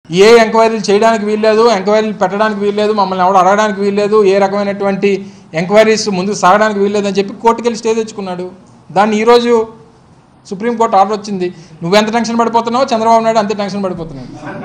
ఏ ఎంక్వైరీలు చేయడానికి వీల్లేదు ఎంక్వైరీలు పెట్టడానికి వీల్లేదు మమ్మల్ని ఎవడు అడగడానికి వీల్లేదు ఏ రకమైనటువంటి ఎంక్వైరీస్ ముందుకు సాగడానికి వీల్లేదు అని చెప్పి కోర్టుకు వెళ్ళి స్టే తెచ్చుకున్నాడు దాన్ని ఈరోజు సుప్రీంకోర్టు ఆర్డర్ వచ్చింది నువ్వు ఎంత టెన్షన్ పడిపోతున్నావో చంద్రబాబు నాయుడు అంతే టెన్షన్ పడిపోతున్నాడు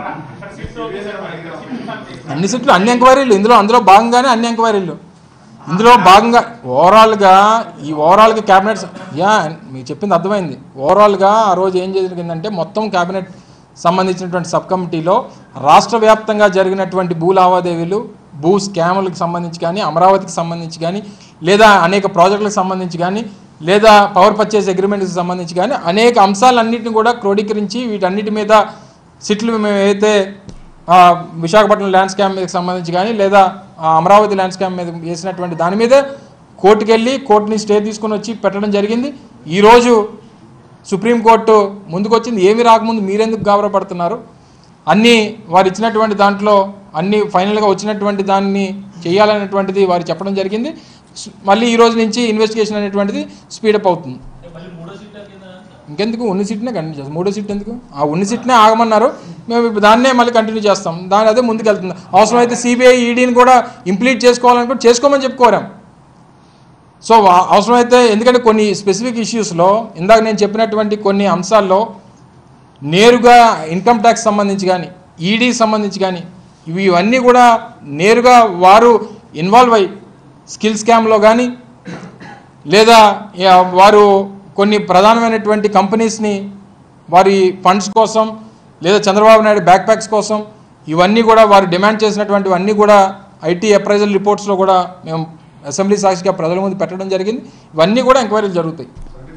అన్ని సీట్లు అన్ని ఎంక్వైరీలు ఇందులో అందులో భాగంగానే అన్ని ఎంక్వైరీలు ఇందులో భాగంగా ఓవరాల్గా ఈ ఓవరాల్గా క్యాబినెట్ యా మీకు చెప్పింది అర్థమైంది ఓవరాల్గా ఆ రోజు ఏం జరిగిందంటే మొత్తం క్యాబినెట్ సంబంధించినటువంటి సబ్ కమిటీలో రాష్ట్ర వ్యాప్తంగా జరిగినటువంటి భూ లావాదేవీలు భూ స్కాములకు సంబంధించి కానీ అమరావతికి సంబంధించి కానీ లేదా అనేక ప్రాజెక్టులకు సంబంధించి కానీ లేదా పవర్ పర్చేస్ అగ్రిమెంట్కి సంబంధించి కానీ అనేక అంశాలన్నింటిని కూడా క్రోడీకరించి వీటన్నిటి మీద సిట్లు మేము ఏదైతే ఆ, విశాఖపట్నం ల్యాండ్ స్కామ్ మీద సంబంధించి కానీ లేదా ఆ, అమరావతి ల్యాండ్ స్కామ్ మీద వేసినటువంటి దాని మీద కోర్టుకు వెళ్ళి కోర్టుని స్టే తీసుకొని వచ్చి పెట్టడం జరిగింది ఈరోజు సుప్రీంకోర్టు ముందుకొచ్చింది ఏమి రాకముందు మీరెందుకు గాబరపడుతున్నారు అన్నీ వారు ఇచ్చినటువంటి దాంట్లో అన్ని ఫైనల్గా వచ్చినటువంటి దాన్ని చేయాలనేటువంటిది వారు చెప్పడం జరిగింది స్- మళ్ళీ ఈ రోజు నుంచి ఇన్వెస్టిగేషన్ అనేటువంటిది స్పీడప్ అవుతుంది ఇంకెందుకు ఉన్న సీట్నే కంటిన్యూ చేస్తాం మూడో సీట్ ఎందుకు ఆ ఉన్న సీట్నే ఆగమన్నారు మేము ఇప్పుడు దాన్నే మళ్ళీ కంటిన్యూ చేస్తాం దాని అదే ముందుకు వెళ్తుంది అవసరమైతే సిబిఐ ఈడీని కూడా ఇంప్లీట్ చేసుకోవాలనుకుంటే చేసుకోమని చెప్పుకోరాం సో వా- అవసరమైతే ఎందుకంటే కొన్ని స్పెసిఫిక్ ఇష్యూస్లో ఇందాక నేను చెప్పినటువంటి కొన్ని అంశాల్లో నేరుగా ఇన్కమ్ ట్యాక్స్ సంబంధించి కానీ ఈడీ సంబంధించి కానీ ఇవి ఇవన్నీ కూడా నేరుగా వారు ఇన్వాల్వ్ అయ్యి స్కిల్ స్కామ్లో కానీ లేదా యా, వారు కొన్ని ప్రధానమైనటువంటి కంపెనీస్ని వారి ఫండ్స్ కోసం లేదా చంద్రబాబు నాయుడు బ్యాక్ ప్యాక్స్ కోసం ఇవన్నీ కూడా వారు డిమాండ్ చేసినటువంటివన్నీ కూడా ఐటీ అప్రైజల్ రిపోర్ట్స్లో కూడా మేము అసెంబ్లీ సాక్షిగా ప్రజల ముందు పెట్టడం జరిగింది ఇవన్నీ కూడా ఎంక్వైరీలు జరుగుతాయి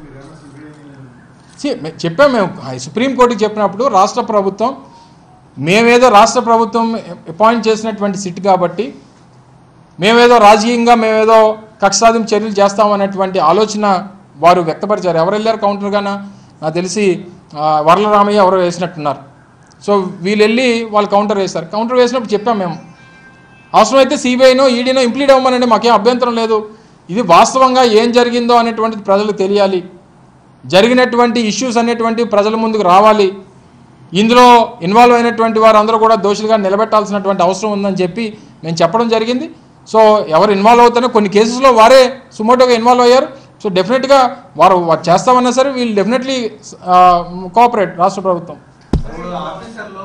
See, మే- చెప్పాం మేము సుప్రీంకోర్టుకి చెప్పినప్పుడు రాష్ట్ర ప్రభుత్వం మేమేదో రాష్ట్ర ప్రభుత్వం అపాయింట్ చేసినటువంటి సిట్ కాబట్టి మేమేదో రాజకీయంగా మేమేదో కక్షసాధింపు చర్యలు చేస్తామనేటువంటి ఆలోచన వారు వ్యక్తపరిచారు ఎవరు వెళ్ళారు కౌంటర్గానా నాకు తెలిసి ఆ, వరలరామయ్య ఎవరో వేసినట్టున్నారు సో వీళ్ళు వెళ్ళి వాళ్ళు కౌంటర్ వేశారు కౌంటర్ వేసినప్పుడు చెప్పాం మేము అవసరమైతే సిబిఐనో ఈడీనో ఇంప్లీట్ అవ్వమనండి మాకేం అభ్యంతరం లేదు ఇది వాస్తవంగా ఏం జరిగిందో అనేటువంటిది ప్రజలకు తెలియాలి జరిగినటువంటి ఇష్యూస్ అనేటువంటి ప్రజల ముందుకు రావాలి ఇందులో ఇన్వాల్వ్ అయినటువంటి వారు అందరూ కూడా దోషులుగా నిలబెట్టాల్సినటువంటి అవసరం ఉందని చెప్పి మేము చెప్పడం జరిగింది సో ఎవరు ఇన్వాల్వ్ అవుతారో కొన్ని కేసెస్లో వారే సుమోటోగా ఇన్వాల్వ్ అయ్యారు సో డెఫినెట్గా వారు వారు చేస్తామన్నా సరే వీళ్ళు డెఫినెట్లీ కోఆపరేట్ రాష్ట్ర ప్రభుత్వం ఆఫీసర్లో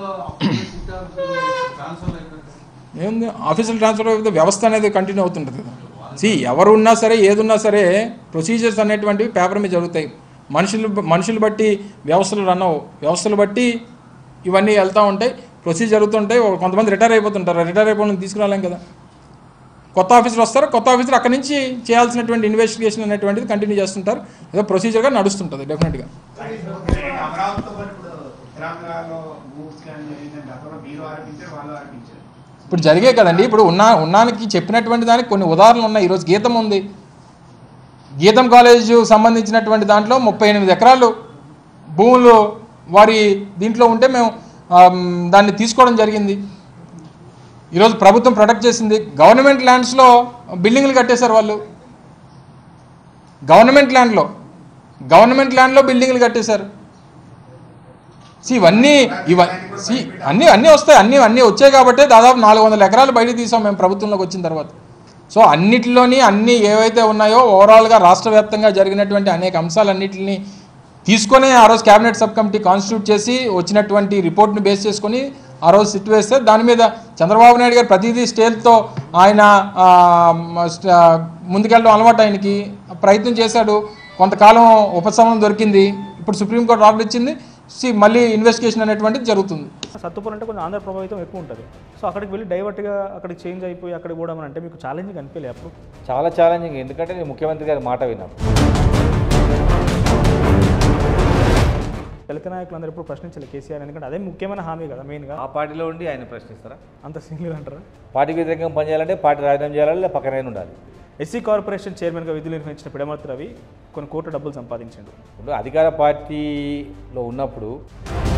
ట్రాన్స్ఫర్ అయిపోయింది ఏముంది ఆఫీసులు ట్రాన్స్ఫర్ అయితే వ్యవస్థ అనేది కంటిన్యూ అవుతుంటుంది కదా సి ఎవరు ఉన్నా సరే ఏదున్నా సరే ప్రొసీజర్స్ అనేటువంటివి పేపర్ మీద జరుగుతాయి మనుషులు మనుషులు బట్టి వ్యవస్థలు రన్ అవ్వవు వ్యవస్థలు బట్టి ఇవన్నీ వెళ్తూ ఉంటాయి ప్రొసీజర్ జరుగుతుంటాయి ఒక కొంతమంది రిటైర్ అయిపోతుంటారు రిటైర్ అయిపోయిన తీసుకురాలేం కదా కొత్త ఆఫీసర్ వస్తారు కొత్త ఆఫీసర్ అక్కడి నుంచి చేయాల్సినటువంటి ఇన్వెస్టిగేషన్ అనేటువంటిది కంటిన్యూ చేస్తుంటారు ఏదో ప్రొసీజర్గా నడుస్తుంటుంది డెఫినెట్గా అమరావతితో పాటు ఇప్పుడు ఉత్తరాంధ్రలో భూ స్కాన్ జరిగిందని గతంలో మీరు ఆరోపించారు వాళ్ళు ఆరోపించారు ఇప్పుడు జరిగే కదండి ఇప్పుడు ఉన్నా ఉన్నానికి చెప్పినటువంటి దానికి కొన్ని ఉదాహరణలు ఉన్నాయి ఈరోజు గీతం ఉంది గీతం కాలేజ్ సంబంధించినటువంటి దాంట్లో ముప్పై ఎనిమిది ఎకరాలు భూములు వారి దీంట్లో ఉంటే మేము ఆమ్, దాన్ని తీసుకోవడం జరిగింది ఈరోజు ప్రభుత్వం ప్రొటెక్ట్ చేసింది గవర్నమెంట్ ల్యాండ్స్లో బిల్డింగ్లు కట్టేశారు వాళ్ళు గవర్నమెంట్ ల్యాండ్లో గవర్నమెంట్ ల్యాండ్లో బిల్డింగ్లు కట్టేశారు సి ఇవన్నీ ఇవ సి అన్నీ అన్నీ వస్తాయి అన్నీ అన్నీ వచ్చాయి కాబట్టి దాదాపు నాలుగు వందల ఎకరాలు బయటకు తీసాం మేము ప్రభుత్వంలోకి వచ్చిన తర్వాత సో అన్నిటిలోని అన్నీ ఏవైతే ఉన్నాయో ఓవరాల్గా రాష్ట్ర వ్యాప్తంగా జరిగినటువంటి అనేక అంశాలన్నింటినీ తీసుకొని ఆ రోజు క్యాబినెట్ సబ్ కమిటీ కాన్స్టిట్యూట్ చేసి వచ్చినటువంటి రిపోర్ట్ని బేస్ చేసుకొని ఆ రోజు సిట్ వేస్తే దాని మీద చంద్రబాబు నాయుడు గారు ప్రతిదీ స్టేల్తో ఆయన ఆ, మ- స్ట్- ఆ, ముందుకెళ్ళడం అలవాటు ఆయనకి ప్రయత్నం చేశాడు కొంతకాలం ఉపశమనం దొరికింది ఇప్పుడు సుప్రీంకోర్టు ఆర్డర్ ఇచ్చింది సి మళ్ళీ ఇన్వెస్టిగేషన్ అనేటువంటిది జరుగుతుంది సత్తుపల్లి అంటే కొంచెం ఆంధ్ర ప్రభావితం ఎక్కువ ఉంటుంది సో అక్కడికి వెళ్ళి డైవర్ట్గా అక్కడికి చేంజ్ అయిపోయి అక్కడికి పోవడం అని అంటే మీకు ఛాలెంజింగ్ అనిపించలే అప్పుడు చాలా ఛాలెంజింగ్ ఎందుకంటే నేను ముఖ్యమంత్రి గారి మాట విన్నాను దళిత నాయకులు అందరూ ఎప్పుడు ప్రశ్నించాలి కేసీఆర్ ఎందుకంటే అదే ముఖ్యమైన హామీ కదా మెయిన్గా ఆ పార్టీలో ఉండి ఆయన ప్రశ్నిస్తారా అంత సింగిల్ అంటారా పార్టీ వ్యతిరేకంగా పనిచేయాలంటే పార్టీ రాజీనామా చేయాలి లేదా పక్కనే ఉండాలి ఎస్సీ కార్పొరేషన్ చైర్మన్గా విధులు నిర్వహించిన పిడమర్తి రవి కొన్ని కోట్ల డబ్బులు సంపాదించాడు ఇప్పుడు అధికార పార్టీలో ఉన్నప్పుడు